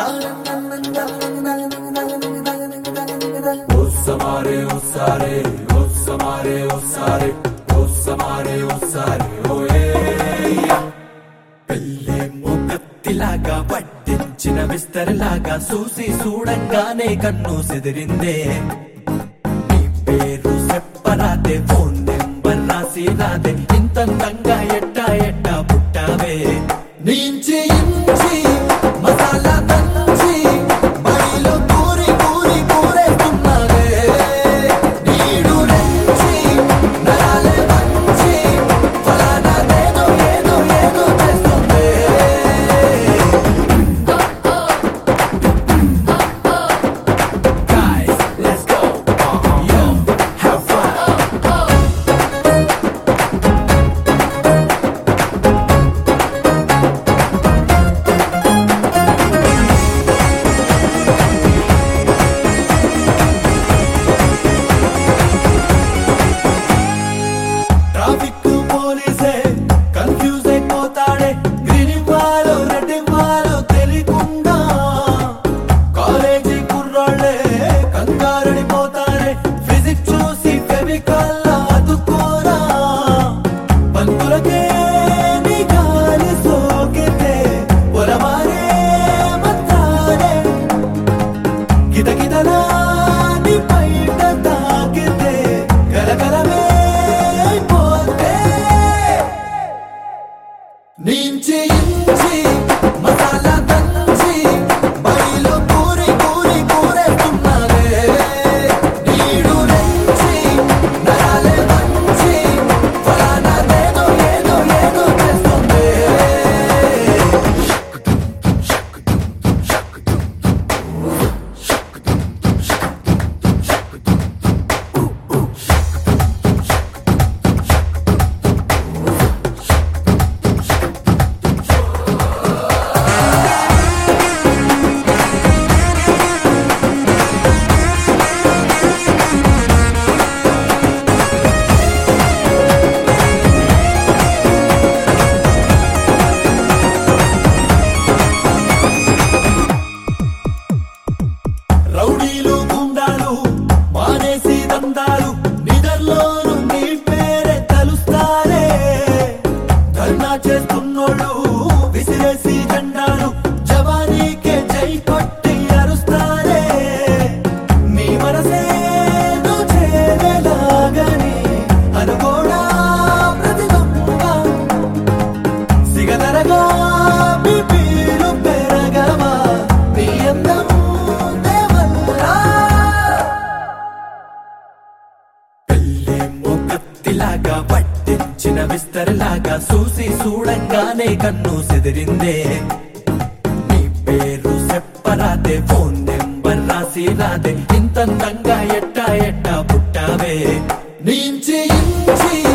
ఒస్సమారే ఒస్సారే ఒస్సమారే ఒస్సారే ఒస్సమారే ఒస్సారే ఓయే పెళ్ళేమో కత్తిలాగా పట్టించిన విస్తరలాగా చూసి చూడంగానే కన్ను సెదిరిందే నీ పేరు చెప్పరాదే ఫోన్ నెంబర్ రాసి రాదే ఇంతందంగా ఎట్టా ఎట్టా పుట్టావే నుంచి ఇంచి మసాలా దంచి బడిలో కూరి కూరి కూరేస్తున్నావే నీడు నుంచి నరాలే వంచి ఫలానాదేదో ఏదో ఏదో చేస్తుంది Guys, let's go. Yo, have fun. Traffic పోలీసే కన్ఫ్యూజ్ అయిపోతాడే గ్రీన్ ఇవ్వాలో రెడ్ ఇవ్వాలో తెలియకుండా కాలేజీ కుర్రాళ్ళే కంగారడిపోతారే ఫిజిక్స్ చూసి ఫెవికాల్ అతుక్కోరా పంతులకే నీ గాలి సోకితే పొలమారే మంత్రాలే కితకితలా నీ బయట తాకితే కలకలమే అయిపోతే నుంచి ఇంచి మసాలా దంచి బడిలో కూరి కూరి కూరేస్తున్నావే నీడు నుంచి నరాలే వంచి ఫలానాదేదో ఏదో ఏదో చేస్తుంది రౌడీలు గుండాలు మానేసి దందాలు నిదర్లోను నీ పేరే తలుస్తారే ధర్నా చేస్తున్నోళ్ళు విసిరేసి జెండాలు జవానీకే జై కొట్టి అరుస్తారే నీ మనసే నువ్వు చేరేలాగని అనుకోడా ప్రతిదొంగ సిగదరగా మీ పీరు పెరగవా నీ అందం దేవల్లా పెళ్ళేమో కత్తిలాగా పట్టించిన విస్తరలాగా చూసి చూడంగానే కన్ను సెదిరిందే నీ పేరు చెప్పరాదే ఫోన్ నెంబర్ రాసి రాదే ఇంతందంగా ఎట్టా ఎట్టా పుట్టావే నుంచి ఇంచి